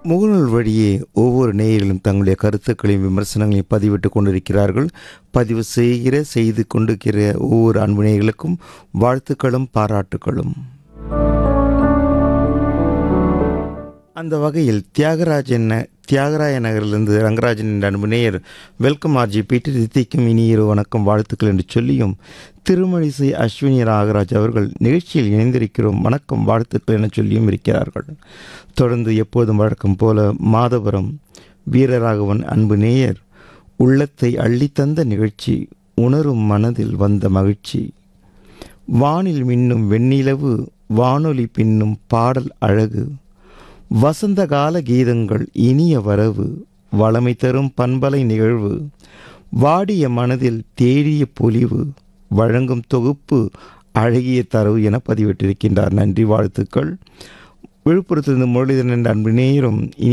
முகநூல் வழியே ஒவ்வொரு நேயர்களும் தங்களுடைய கருத்துக்களையும் விமர்சனங்களையும் பதிவிட்டு கொண்டிருக்கிறார்கள் பதிவு செய்கிற செய்து கொண்டிருக்கிற ஒவ்வொரு அன்பு நேயர்களுக்கும் வாழ்த்துக்களும் பாராட்டுகளும் அந்த வகையில் தியாகராஜன் தியாகராய நகரிலிருந்து ரங்கராஜன் என்ற அன்பு நேயர் வெல்கம் ஆர்ஜி பீட்டு தித்திக்கும் இனியிரு வணக்கம் வாழ்த்துக்கள் என்று சொல்லியும் திருமழிசை அஸ்வினி ராகராஜ் அவர்கள் நிகழ்ச்சியில் இணைந்திருக்கிறோம் வணக்கம் வாழ்த்துக்கள் என சொல்லியும் இருக்கிறார்கள் தொடர்ந்து எப்போதும் வழக்கம் போல மாதவரம் வீரராகவன் அன்பு நேயர் உள்ளத்தை அள்ளித்தந்த நிகழ்ச்சி உணரும் மனதில் வந்த மகிழ்ச்சி வானில் மின்னும் வெண்ணிலவு வானொலி பின்னும் பாடல் அழகு வசந்த கால கீதங்கள் இனிய வரவு வளமை தரும் பண்பலை நிகழ்வு வாடிய மனதில் தேடிய பொலிவு வழங்கும் தொகுப்பு அழகிய தரவு என பதிவிட்டிருக்கின்றார் நன்றி வாழ்த்துக்கள் விழுப்புரத்திலிருந்து முரளிதரன் என்ற அன்பு நேயரும் இனி